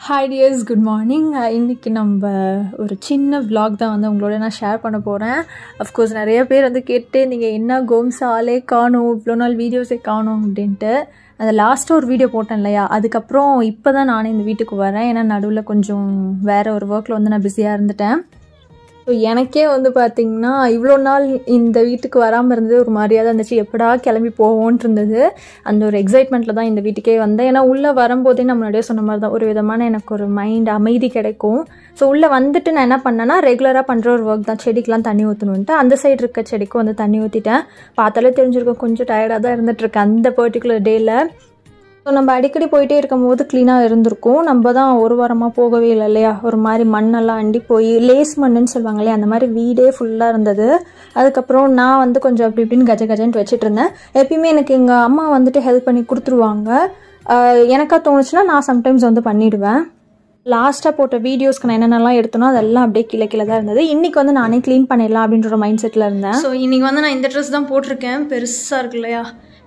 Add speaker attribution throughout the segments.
Speaker 1: Hi tears good morning இன்றைக்கி நம்ம ஒரு சின்ன vlog தான் வந்து உங்களோட நான் ஷேர் பண்ண போகிறேன் அஃப்கோர்ஸ் நிறைய பேர் வந்து கேட்டு நீங்கள் என்ன கோம்ஸ் ஆளே காணும் இவ்வளோ நாள் வீடியோஸே காணும் அப்படின்ட்டு அந்த லாஸ்ட்டாக ஒரு வீடியோ போட்டேன் இல்லையா அதுக்கப்புறம் இப்போ தான் நானே இந்த வீட்டுக்கு வரேன் ஏன்னா நடுவில் கொஞ்சம் வேறு ஒரு ஒர்க்கில் வந்து நான் பிஸியாக இருந்துட்டேன் ஸோ எனக்கே வந்து பார்த்திங்கன்னா இவ்வளோ நாள் இந்த வீட்டுக்கு வராமல் இருந்தது ஒரு மாதிரியாக தான் இருந்துச்சு எப்படா கிளம்பி போவோன்ட்டு இருந்தது அந்த ஒரு எக்ஸைட்மெண்ட்டில் தான் இந்த வீட்டுக்கே வந்தேன் ஏன்னா உள்ளே வரும்போதே நான் முன்னாடியே சொன்ன மாதிரி தான் ஒரு விதமான எனக்கு ஒரு மைண்ட் அமைதி கிடைக்கும் ஸோ உள்ளே வந்துட்டு நான் என்ன பண்ணேன்னா ரெகுலராக பண்ணுற ஒரு ஒர்க் தான் செடிக்கெலாம் தண்ணி ஊற்றணுன்ட்டு அந்த சைடு இருக்க செடிக்கும் வந்து தண்ணி ஊற்றிட்டேன் பார்த்தாலே தெரிஞ்சிருக்கும் கொஞ்சம் டயர்டாக தான் இருந்துகிட்ருக்கேன் அந்த பர்டிகுலர் டேயில் ஸோ நம்ம அடிக்கடி போயிட்டே இருக்கும்போது க்ளீனாக இருந்திருக்கும் நம்ம தான் ஒரு வாரமாக போகவே இல்லை இல்லையா ஒரு மாதிரி மண்ணெல்லாம் அண்டி போய் லேஸ் மண்ணுன்னு சொல்லுவாங்க இல்லையா அந்த மாதிரி வீடே ஃபுல்லாக இருந்தது அதுக்கப்புறம் நான் வந்து கொஞ்சம் அப்படி இப்படின்னு கஜ கஜன்ட்டு வச்சுட்டு இருந்தேன் எப்பயுமே எனக்கு எங்கள் அம்மா வந்துட்டு ஹெல்ப் பண்ணி கொடுத்துருவாங்க ஆஹ் எனக்கா தோணுச்சுன்னா நான் சம்டைம்ஸ் வந்து பண்ணிடுவேன் லாஸ்ட்டாக போட்ட வீடியோஸ்க்கு நான் என்னென்னலாம் எடுத்தனோ அதெல்லாம் அப்படியே கீழே கீழே தான் இருந்தது இன்றைக்கி வந்து நானே க்ளீன் பண்ணிடலாம் அப்படின்ற ஒரு மைண்ட் செட்டில் இருந்தேன் ஸோ இன்றைக்கி வந்து நான் இந்த ட்ரெஸ் தான் போட்டிருக்கேன் பெருசாக இருக்கு இல்லையா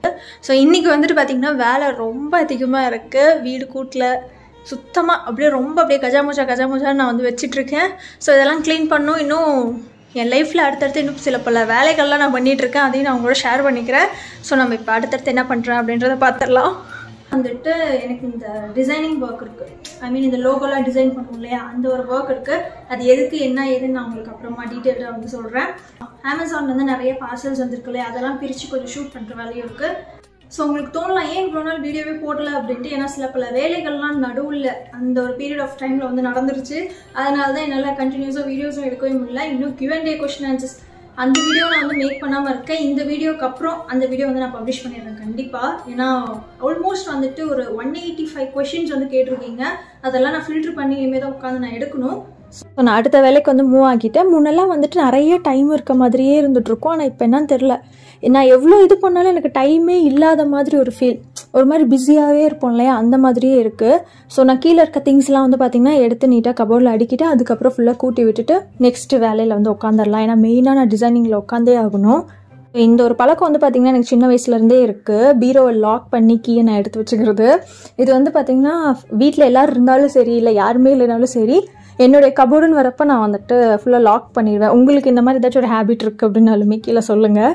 Speaker 1: ஸோ இன்றைக்கி வந்துட்டு பார்த்திங்கன்னா வேலை ரொம்ப அதிகமாக இருக்குது வீடு கூட்டில் சுத்தமாக அப்படியே ரொம்ப அப்படியே கஜாமுஜா கஜாமுஜான்னு நான் வந்து வச்சிட்ருக்கேன் ஸோ இதெல்லாம் க்ளீன் பண்ணும் இன்னும் என் லைஃப்பில் அடுத்தடுத்து இன்னும் சில பல வேலைகள்லாம் நான் பண்ணிகிட்ருக்கேன் அதையும் நான் உங்களோட ஷேர் பண்ணிக்கிறேன் ஸோ நம்ம இப்போ அடுத்தடுத்து என்ன பண்ணுறேன் அப்படின்றத பார்த்துடலாம் வந்துட்டு எனக்கு இந்த டிசைனிங் ஒர்க் இருக்குது ஐ மீன் இந்த லோகோலாம் டிசைன் பண்ணுவோம் இல்லையா அந்த ஒரு ஒர்க் இருக்குது அது எதுக்கு என்ன ஏதுன்னு நான் உங்களுக்கு அப்புறமா டீட்டெயிலாக வந்து சொல்கிறேன் அமேசான்ல வந்து நிறைய பார்சல்ஸ் வந்திருக்கு இல்லையா அதெல்லாம் பிரித்து கொஞ்சம் ஷூட் பண்ணுற வேலையும் இருக்குது ஸோ உங்களுக்கு தோணலாம் ஏன் இவ்வளோ நாள் வீடியோவே போடல அப்படின்ட்டு ஏன்னா சில பல வேலைகள்லாம் நடுவில் அந்த ஒரு பீரியட் ஆஃப் டைமில் வந்து நடந்துருச்சு அதனால தான் என்னால் கண்டினியூஸாக வீடியோஸும் எடுக்கவே முடியல இன்னும் கியூஎன்டே கொஸ்டின் ஆன்சர்ஸ் அந்த வீடியோ நான் வந்து மேக் பண்ணாமல் இருக்கேன் இந்த வீடியோக்கு அப்புறம் அந்த வீடியோ வந்து நான் பப்ளிஷ் பண்ணிடுறேன் கண்டிப்பாக ஏன்னா ஆல்மோஸ்ட் வந்துட்டு ஒரு ஒன் எயிட்டி ஃபைவ் கொஷின்ஸ் வந்து கேட்டிருக்கீங்க அதெல்லாம் நான் ஃபில்டர் பண்ணி இனிமேல் தான் உட்காந்து நான் எடுக்கணும் ஸோ நான் அடுத்த வேலைக்கு வந்து மூவ் ஆகிட்டேன் முன்னெல்லாம் வந்துட்டு நிறைய டைம் இருக்க மாதிரியே இருந்துகிட்ருக்கோம் ஆனால் இப்போ என்னன்னு தெரில நான் எவ்வளோ இது பண்ணாலும் எனக்கு டைமே இல்லாத மாதிரி ஒரு ஃபீல் ஒரு மாதிரி பிஸியாகவே இருப்போம் இல்லையா அந்த மாதிரியே இருக்குது ஸோ நான் கீழே இருக்க திங்ஸ்லாம் வந்து பார்த்திங்கன்னா எடுத்து நீட்டாக கபோர்டில் அடிக்கிட்டு அதுக்கப்புறம் ஃபுல்லாக கூட்டி விட்டுட்டு நெக்ஸ்ட் வேலையில் வந்து உட்காந்துடலாம் ஏன்னா மெயினாக நான் டிசைனிங்கில் உட்காந்தே ஆகணும் இந்த ஒரு பழக்கம் வந்து பார்த்திங்கன்னா எனக்கு சின்ன வயசுலேருந்தே இருக்குது பீரோவை லாக் பண்ணி கீயை நான் எடுத்து வச்சுக்கிறது இது வந்து பார்த்திங்கன்னா வீட்டில் எல்லோரும் இருந்தாலும் சரி இல்லை யாருமே இல்லைனாலும் சரி என்னுடைய கபோர்டுன்னு வரப்போ நான் வந்துட்டு ஃபுல்லாக லாக் பண்ணிடுவேன் உங்களுக்கு இந்த மாதிரி ஏதாச்சும் ஒரு ஹேபிட் இருக்குது அப்படின்னாலுமே கீழே சொல்லுங்கள்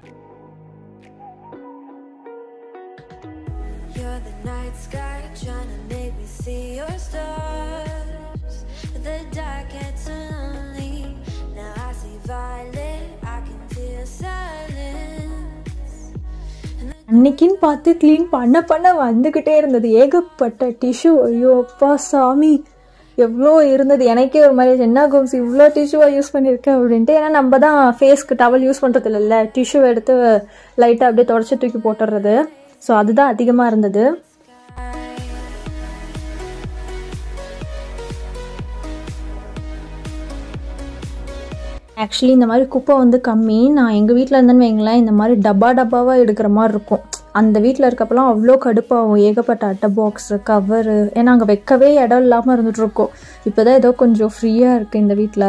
Speaker 2: You're the night sky trying to make me see your stars. The dark gets so lonely. Now I see violet. I can feel silence.
Speaker 1: அன்னைக்குன்னு பார்த்து க்ளீன் பண்ண பண்ண வந்துக்கிட்டே இருந்தது ஏகப்பட்ட டிஷ்யூ ஐயோ அப்பா சாமி எவ்வளோ இருந்தது எனக்கே ஒரு மாதிரி என்ன கோம்ஸ் இவ்வளோ டிஷ்யூவாக யூஸ் பண்ணியிருக்கேன் அப்படின்ட்டு ஏன்னா நம்ம தான் ஃபேஸ்க்கு டவல் யூஸ் பண்ணுறது இல்லைல்ல டிஷ்யூ எடுத்து லைட்டாக அப்படியே தொடச்சி தூக்கி போட்டுறது ஸோ அதுதான் அதிகமாக இருந்தது ஆக்சுவலி இந்த மாதிரி குப்பை வந்து கம்மி நான் எங்கள் வீட்டில் இருந்தேன்னு வைங்களேன் இந்த மாதிரி டப்பா டப்பாவாக எடுக்கிற மாதிரி இருக்கும் அந்த வீட்டில் இருக்கப்பெல்லாம் அவ்வளோ கடுப்பாகும் ஏகப்பட்ட அட்டை பாக்ஸு கவரு ஏன்னா அங்கே வைக்கவே இடம் இல்லாமல் இருந்துகிட்ருக்கோம் இப்போ தான் ஏதோ கொஞ்சம் ஃப்ரீயாக இருக்குது இந்த வீட்டில்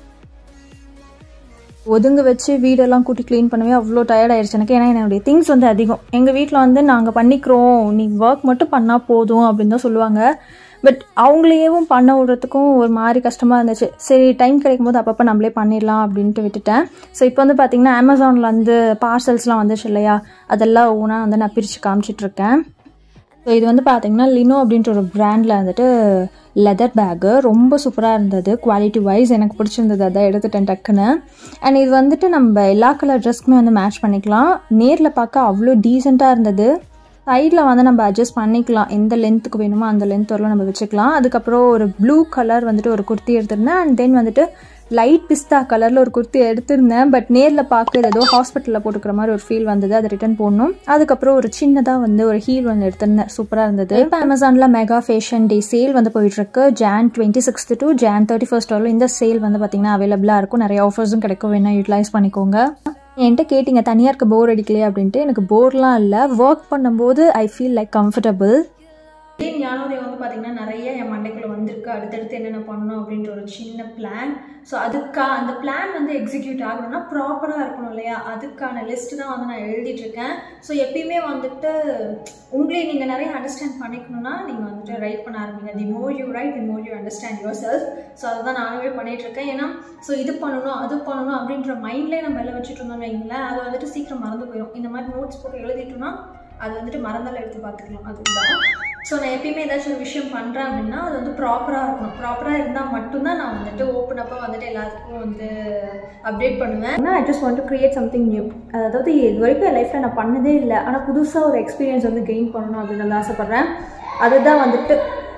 Speaker 1: ஒதுங்க வச்சு வீடெல்லாம் கூட்டி க்ளீன் பண்ணவே அவ்வளோ டயர்ட் ஆயிடுச்சு எனக்கு ஏன்னா என்னுடைய திங்ஸ் வந்து அதிகம் எங்கள் வீட்டில் வந்து நாங்கள் பண்ணிக்கிறோம் நீ ஒர்க் மட்டும் பண்ணால் போதும் அப்படின்னு தான் சொல்லுவாங்க பட் அவங்களையும் பண்ண விடுறதுக்கும் ஒரு மாதிரி கஷ்டமாக இருந்துச்சு சரி டைம் கிடைக்கும் போது அப்பப்போ நம்மளே பண்ணிடலாம் அப்படின்ட்டு விட்டுட்டேன் ஸோ இப்போ வந்து பார்த்திங்கன்னா அமேசானில் வந்து பார்சல்ஸ்லாம் வந்துச்சு இல்லையா அதெல்லாம் ஒவ்வொன்றா வந்து நான் பிரித்து காமிச்சிட்ருக்கேன் ஸோ இது வந்து பார்த்தீங்கன்னா லினோ அப்படின்ற ஒரு பிராண்டில் வந்துட்டு லெதர் பேக்கு ரொம்ப சூப்பராக இருந்தது குவாலிட்டி வைஸ் எனக்கு பிடிச்சிருந்தது அதான் எடுத்துட்டேன் டக்குன்னு அண்ட் இது வந்துட்டு நம்ம எல்லா கலர் ட்ரெஸ்க்குமே வந்து மேட்ச் பண்ணிக்கலாம் நேரில் பார்க்க அவ்வளோ டீசெண்டாக இருந்தது சைடில் வந்து நம்ம அட்ஜஸ்ட் பண்ணிக்கலாம் எந்த லென்த்துக்கு வேணுமோ அந்த லென்த் வரலாம் நம்ம வச்சுக்கலாம் அதுக்கப்புறம் ஒரு ப்ளூ கலர் வந்துட்டு ஒரு குர்த்தி எடுத்திருந்தேன் அண்ட் தென் வந்துட்டு லைட் பிஸ்தா கலரில் ஒரு குர்த்தி எடுத்திருந்தேன் பட் நேரில் பார்க்க இது ஏதோ ஹாஸ்பிட்டலில் போட்டுக்கிற மாதிரி ஒரு ஃபீல் வந்தது அதை ரிட்டர்ன் போடணும் அதுக்கப்புறம் ஒரு சின்னதாக வந்து ஒரு ஹீல் வந்து எடுத்திருந்தேன் சூப்பராக இருந்தது இப்போ அமேசானில் மெகா ஃபேஷன் டே சேல் வந்து போயிட்டுருக்கு Jan twenty sixth to John thirty first வரலும் இந்த சேல் வந்து பார்த்திங்கன்னா அவைலபிளாக இருக்கும் நிறைய ஆஃபர்ஸும் கிடைக்கும் வேணால் யூட்டிலைஸ் பண்ணிக்கோங்க என்கிட்ட கேட்டிங்க தனியாக இருக்க போர் அடிக்கலையே அப்படின்ட்டு எனக்கு போர்லாம் இல்லை ஒர்க் பண்ணும்போது ஐ ஃபீல் லைக் கம்ஃபர்டபுள் இதே ஞானோதயம் வந்து பார்த்திங்கன்னா நிறைய என் மண்டைக்குள்ளே வந்திருக்கு அடுத்தடுத்து என்னென்ன பண்ணணும் அப்படின்ற ஒரு சின்ன பிளான் ஸோ அதுக்கா அந்த பிளான் வந்து எக்ஸிக்யூட் ஆகணும்னா ப்ராப்பராக இருக்கணும் இல்லையா அதுக்கான லிஸ்ட் தான் வந்து நான் எழுதிட்டு இருக்கேன் ஸோ எப்பயுமே வந்துட்டு உங்களே நீங்கள் நிறைய அண்டர்ஸ்டாண்ட் பண்ணிக்கணும்னா நீங்கள் வந்துட்டு ரைட் பண்ண ஆரம்பிங்க தி more you right the more you understand your self so அதை தான் நானுமே பண்ணிட்டு இருக்கேன் ஏன்னா ஸோ இது பண்ணணும் அது பண்ணணும் அப்படின்ற மைண்ட்லேயே நம்ம எல்லாம் வச்சுட்டு இருந்தோம்னு வைங்களேன் அது வந்துட்டு சீக்கிரம் மறந்து போயிடும் இந்த மாதிரி நோட்ஸ் போட்டு எழுதிட்டோம்னா அது வந்துட்டு மறந்தாலும் எடுத்து பார்த்துக்கலாம் அதுதான் ஸோ நான் எப்பயுமே ஏதாச்சும் ஒரு விஷயம் பண்ணுறேன் அப்படின்னா அது வந்து ப்ராப்பராக இருக்கணும் ப்ராப்பராக இருந்தால் மட்டும்தான் நான் வந்துட்டு ஓப்பன் அப்போ வந்துட்டு எல்லாத்துக்கும் வந்து அப்டேட் பண்ணுவேன் I just want to create something new அதாவது இது வரைக்கும் என் லைஃப்பில் நான் பண்ணதே இல்லை ஆனால் புதுசாக ஒரு எக்ஸ்பீரியன்ஸ் வந்து கெயின் பண்ணணும் அப்படின்னு வந்து ஆசைப்பட்றேன் அதுதான் வந்துட்டு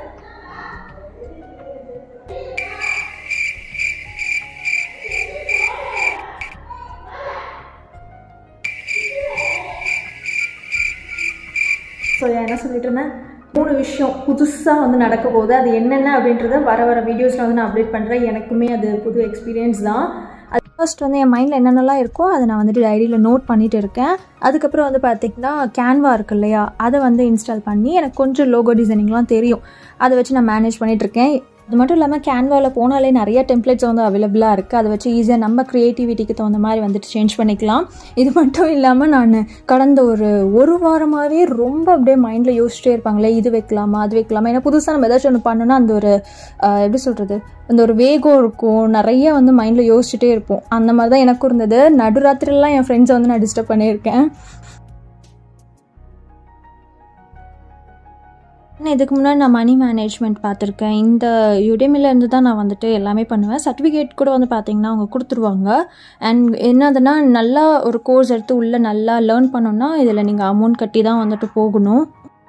Speaker 1: ஸோ என்ன சொல்லிட்டு இருந்தேன் மூணு விஷயம் புதுசாக வந்து நடக்க போகுது அது என்னென்ன அப்படின்றத வர வர வீடியோஸில் வந்து நான் அப்டேட் பண்ணுறேன் எனக்குமே அது புது எக்ஸ்பீரியன்ஸ் தான் அது ஃபர்ஸ்ட் வந்து என் மைண்டில் என்னென்னலாம் இருக்கோ அதை நான் வந்துட்டு டைரியில் நோட் பண்ணிட்டு இருக்கேன் அதுக்கப்புறம் வந்து பார்த்திங்கன்னா கேன்வா இருக்கு இல்லையா அதை வந்து இன்ஸ்டால் பண்ணி எனக்கு கொஞ்சம் லோகோ டிசைனிங்லாம் தெரியும் அதை வச்சு நான் மேனேஜ் பண்ணிகிட்ருக்கேன் அது மட்டும் இல்லாமல் கேன்வாவில் போனாலே நிறைய டெம்ப்ளேட்ஸ் வந்து அவைலபிளாக இருக்குது அதை வச்சு ஈஸியாக நம்ம க்ரியேட்டிவிட்டிக்கு தகுந்த மாதிரி வந்துட்டு சேஞ்ச் பண்ணிக்கலாம் இது மட்டும் இல்லாமல் நான் கடந்த ஒரு ஒரு வாரமாகவே ரொம்ப அப்படியே மைண்டில் யோசிச்சிட்டே இருப்பாங்களே இது வைக்கலாமா அது வைக்கலாமா ஏன்னா புதுசாக நம்ம ஏதாச்சும் ஒன்று பண்ணோன்னா அந்த ஒரு ஆஹ், எப்படி சொல்கிறது அந்த ஒரு வேகம் இருக்கும் நிறைய வந்து மைண்டில் யோசிச்சுட்டே இருப்போம் அந்த மாதிரி தான் எனக்கும் இருந்தது நடுராத்திரிலாம் என் ஃப்ரெண்ட்ஸை வந்து நான் டிஸ்டர்ப் பண்ணியிருக்கேன் நான் இதுக்கு முன்னாடி நான் மணி மேனேஜ்மெண்ட் பார்த்துருக்கேன் இந்த யுடேமில இருந்து தான் நான் வந்துட்டு எல்லாமே பண்ணுவேன் சர்டிஃபிகேட் கூட வந்து பார்த்தீங்கன்னா அவங்க கொடுத்துருவாங்க அண்ட் என்னதுன்னா நல்லா ஒரு கோர்ஸ் எடுத்து உள்ளே நல்லா லேர்ன் பண்ணோன்னா இதில் நீங்கள் அமௌண்ட் கட்டி தான் வந்துட்டு போகணும்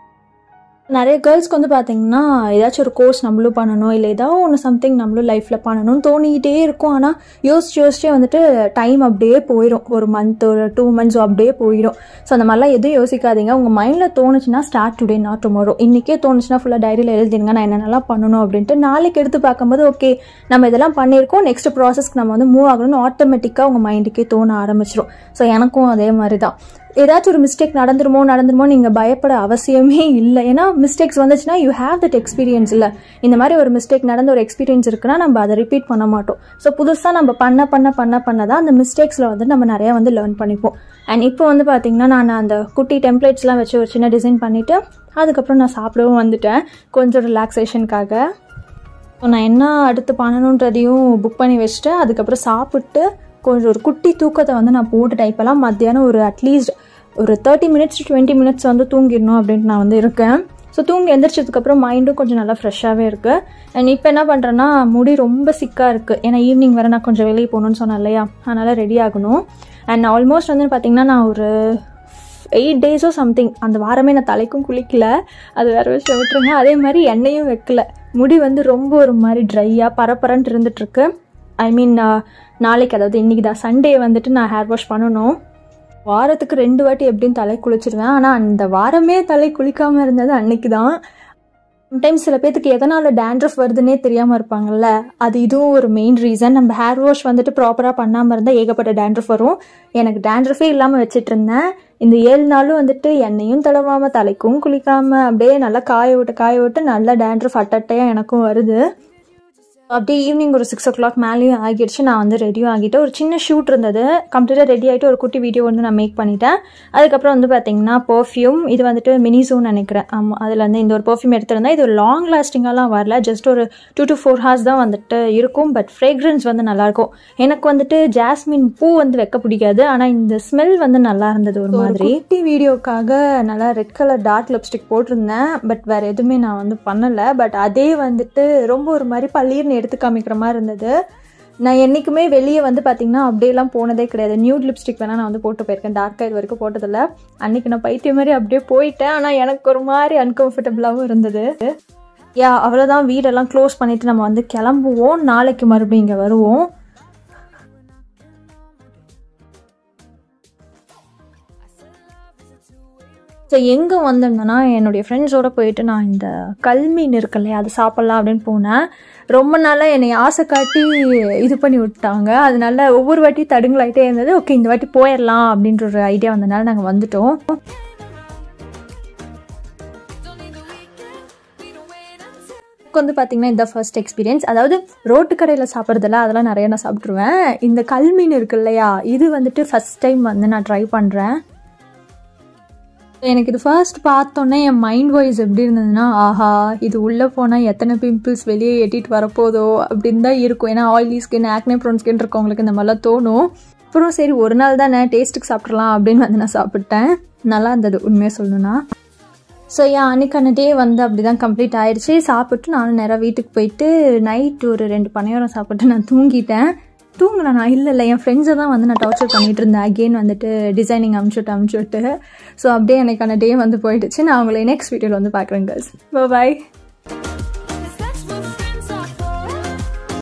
Speaker 1: நிறைய கேர்ள்ஸ்க்கு வந்து பார்த்தீங்கன்னா ஏதாச்சும் ஒரு கோர்ஸ் நம்மளும் பண்ணணும் இல்லை ஏதாவது ஒன்று சம்திங் நம்மளும் லைஃப்பில் பண்ணணும்னு தோணிக்கிட்டே இருக்கும் ஆனால் யோசிச்சு யோசிச்சே வந்துட்டு டைம் அப்படியே போயிடும் ஒரு மந்த் ஒரு டூ மந்த்ஸ் அப்படியே போயிடும் ஸோ அந்த மாதிரிலாம் எதுவும் யோசிக்காதீங்க உங்கள் மைண்டில் தோணுச்சுன்னா ஸ்டார்ட் டுடே நாட் டுமாரோ இன்றைக்கே தோணுச்சுன்னா ஃபுல்லாக டைரியில் எழுதிடுங்க நான் என்னென்னலாம் பண்ணணும் அப்படின்ட்டு நாளைக்கு எடுத்து பார்க்கும்போது ஓகே நம்ம இதெல்லாம் பண்ணியிருக்கோம் நெக்ஸ்ட் ப்ராசஸ்க்கு நம்ம வந்து மூவ் ஆகணும்னு ஆட்டோமேட்டிக்காக உங்கள் மைண்டுக்கே தோண ஆரம்பிச்சிடும் ஸோ எனக்கும் அதே மாதிரி தான் ஏதாச்சும் ஒரு மிஸ்டேக் நடந்துருமோ நடந்துருமோ நீங்கள் பயப்பட அவசியமே இல்லை ஏன்னா மிஸ்டேக்ஸ் வந்துச்சுன்னா யூ ஹேவ் தட் எக்ஸ்பீரியன்ஸ் இல்லை இந்த மாதிரி ஒரு மிஸ்டேக் நடந்த ஒரு எக்ஸ்பீரியன்ஸ் இருக்குன்னா நம்ம அதை ரிப்பீட் பண்ண மாட்டோம் ஸோ புதுசாக நம்ம பண்ண பண்ண பண்ண பண்ண தான் அந்த மிஸ்டேக்ஸில் வந்து நம்ம நிறையா வந்து லேர்ன் பண்ணிப்போம் அண்ட் இப்போ வந்து பார்த்தீங்கன்னா நான் அந்த குட்டி டெம்ப்ளேட்ஸ்லாம் வச்சு ஒரு சின்ன டிசைன் பண்ணிவிட்டு அதுக்கப்புறம் நான் சாப்பிடவும் வந்துட்டேன் கொஞ்சம் ரிலாக்ஸேஷனுக்காக ஸோ நான் என்ன அடுத்து பண்ணணுன்றதையும் புக் பண்ணி வச்சுட்டு அதுக்கப்புறம் சாப்பிட்டு கொஞ்சம் ஒரு குட்டி தூக்கத்தை வந்து நான் போட்டுட்டேன் இப்போலாம் மத்தியானம் ஒரு அட்லீஸ்ட் ஒரு தேர்ட்டி மினிட்ஸ் டுவெண்ட்டி மினிட்ஸ் வந்து தூங்கிடணும் அப்படின்ட்டு நான் வந்து இருக்கேன் ஸோ தூங்கி எந்திரிச்சதுக்கப்புறம் மைண்டும் கொஞ்சம் நல்லா ஃப்ரெஷ்ஷாகவே இருக்குது அண்ட் இப்போ என்ன பண்ணுறேன்னா முடி ரொம்ப சிக்காக இருக்குது ஏன்னா ஈவினிங் வேறு நான் கொஞ்சம் வெளியே போகணுன்னு சொன்னேன் இல்லையா அதனால் ரெடி ஆகணும் அண்ட் ஆல்மோஸ்ட் வந்து பார்த்திங்கன்னா நான் ஒரு எயிட் டேஸோ சம்திங் அந்த வாரமே நான் தலைக்கும் குளிக்கல அது வேறு விஷயம் விட்டுருங்க அதே மாதிரி எண்ணெயும் வைக்கல முடி வந்து ரொம்ப ஒரு மாதிரி ட்ரையாக பரபரன்ட்டு இருந்துகிட்ருக்கு ஐ மீன் நாளைக்கு அதாவது இன்றைக்கி தான் சண்டே வந்துட்டு நான் ஹேர் வாஷ் பண்ணணும் வாரத்துக்கு ரெண்டு வாட்டி எப்படியும் தலை குளிச்சிருவேன் ஆனால் அந்த வாரமே தலை குளிக்காமல் இருந்தது அன்னைக்கு தான் சம்டைம்ஸ் சில பேர்த்துக்கு எதனால் டேண்ட்ரஃப் வருதுன்னே தெரியாமல் இருப்பாங்கல்ல அது இதுவும் ஒரு மெயின் ரீசன் நம்ம ஹேர் வாஷ் வந்துட்டு ப்ராப்பராக பண்ணாமல் இருந்தால் ஏகப்பட்ட டேண்ட்ரஃப் வரும் எனக்கு டேண்ட்ரஃபே இல்லாமல் வச்சிட்டு இருந்தேன் இந்த ஏழு நாளும் வந்துட்டு எண்ணெயும் தடவாமல் தலைக்கும் குளிக்காமல் அப்படியே நல்லா காய விட்டு காய விட்டு நல்லா டேண்ட்ரஃப் அட்டட்டையாக எனக்கும் வருது அப்படியே ஈவினிங் ஒரு சிக்ஸ் ஓ கிளாக் மேலேயும் ஆகிடுச்சு நான் வந்து ரெடியும் ஆகிட்டு ஒரு சின்ன ஷூட் இருந்தது கம்ப்ளீட்டாக ரெடி ஆகிட்டு ஒரு குட்டி வீடியோ வந்து நான் மேக் பண்ணிட்டேன் அதுக்கப்புறம் வந்து பார்த்தீங்கன்னா பர்ஃப்யூம் இது வந்துட்டு மினிசோன்னு நினைக்கிறேன் ஆமாம் அதில் வந்து இந்த ஒரு பர்ஃப்யூம் எடுத்திருந்தேன் இது லாங் லாஸ்டிங்காலாம் வரல ஜஸ்ட் ஒரு டூ டு ஃபோர் ஹார்ஸ் தான் வந்துட்டு இருக்கும் பட் ஃப்ரேக்ரன்ஸ் வந்து நல்லாயிருக்கும் எனக்கு வந்துட்டு ஜாஸ்மின் பூ வந்து வைக்க பிடிக்காது ஆனால் இந்த ஸ்மெல் வந்து நல்லா இருந்தது ஒரு மாதிரி குட்டி வீடியோக்காக நல்லா ரெட் கலர் டார்க் லிப்ஸ்டிக் போட்டிருந்தேன் பட் வேறு எதுவுமே நான் வந்து பண்ணலை பட் அதே வந்துட்டு ரொம்ப ஒரு மாதிரி பள்ளீர்னு எடுத்து காமிக்கிற மாதிரி இருந்தது நான் என்றைக்குமே வெளியே வந்து பார்த்தீங்கன்னா அப்படியெல்லாம் போனதே கிடையாது நியூட் லிப்ஸ்டிக் வேணால் நான் வந்து போட்டு போயிருக்கேன் டார்க்காக இது வரைக்கும் போட்டதில்ல அன்றைக்கி நான் பைத்தியம் மாதிரி அப்படியே போயிட்டேன் ஆனால் எனக்கு ஒரு மாதிரி அன்கம்ஃபர்டபுளாகவும் இருந்தது யா அவ்வளோதான் வீடெல்லாம் க்ளோஸ் பண்ணிவிட்டு நம்ம வந்து கிளம்புவோம் நாளைக்கு மறுபடியும் இங்கே வருவோம் ஸோ எங்கே வந்திருந்தேன்னா என்னுடைய ஃப்ரெண்ட்ஸோடு போயிட்டு நான் இந்த கல்மீன் இருக்கு இல்லையா அது சாப்பிட்லாம் அப்படின்னு போனேன் ரொம்ப நாளாக என்னை ஆசை காட்டி இது பண்ணி விட்டாங்க அதனால ஒவ்வொரு வாட்டி தடுங்களாயிட்டே இருந்தது ஓகே இந்த வாட்டி போயிடலாம் அப்படின்ற ஒரு ஐடியா வந்தனால நாங்கள் வந்துட்டோம் எனக்கு வந்து பார்த்திங்கன்னா இந்த ஃபர்ஸ்ட் எக்ஸ்பீரியன்ஸ் அதாவது ரோட்டு கடையில் சாப்பிட்றதில்ல அதெல்லாம் நிறைய நான் சாப்பிட்ருவேன் இந்த கல்மீன் இருக்கு இல்லையா இது வந்துட்டு ஃபஸ்ட் டைம் வந்து நான் ட்ரை பண்ணுறேன் எனக்கு இது ஃபர்ஸ்ட் பார்த்தோன்னே என் மைண்ட் வாய்ஸ் எப்படி இருந்ததுன்னா ஆஹா இது உள்ளே போனால் எத்தனை பிம்பிள்ஸ் வெளியே எட்டிட்டு வரப்போதோ அப்படின்னு தான் இருக்கும் ஏன்னா oily skin acne prone skin இருக்கவங்களுக்கு இந்த மாதிரிலாம் தோணும் அப்புறம் சரி ஒரு நாள் தானே டேஸ்ட்டுக்கு சாப்பிட்றலாம் அப்படின்னு வந்து நான் சாப்பிட்டேன் நல்லா இருந்தது உண்மையாக சொல்லணும்னா ஸோ என் அன்னைக்கான டே வந்து அப்படி தான் கம்ப்ளீட் ஆயிடுச்சு சாப்பிட்டு நானும் நேராக வீட்டுக்கு போயிட்டு நைட் ஒரு ரெண்டு பனையோரம் சாப்பிட்டு நான் தூங்கிட்டேன் தூங்கல நான் இல்லை இல்லை என் ஃப்ரெண்ட்ஸை தான் வந்து நான் டார்ச்சர் பண்ணிட்டு இருந்தேன் அகெயின் வந்துட்டு டிசைனிங் அமுச்சுட்டு அமுச்சுட்டு ஸோ அப்படியே எனக்கான டே வந்து போயிடுச்சு நான் உங்களை நெக்ஸ்ட் வீடியோவில் வந்து பார்க்குறேன் கேர்ள்ஸ் பாய்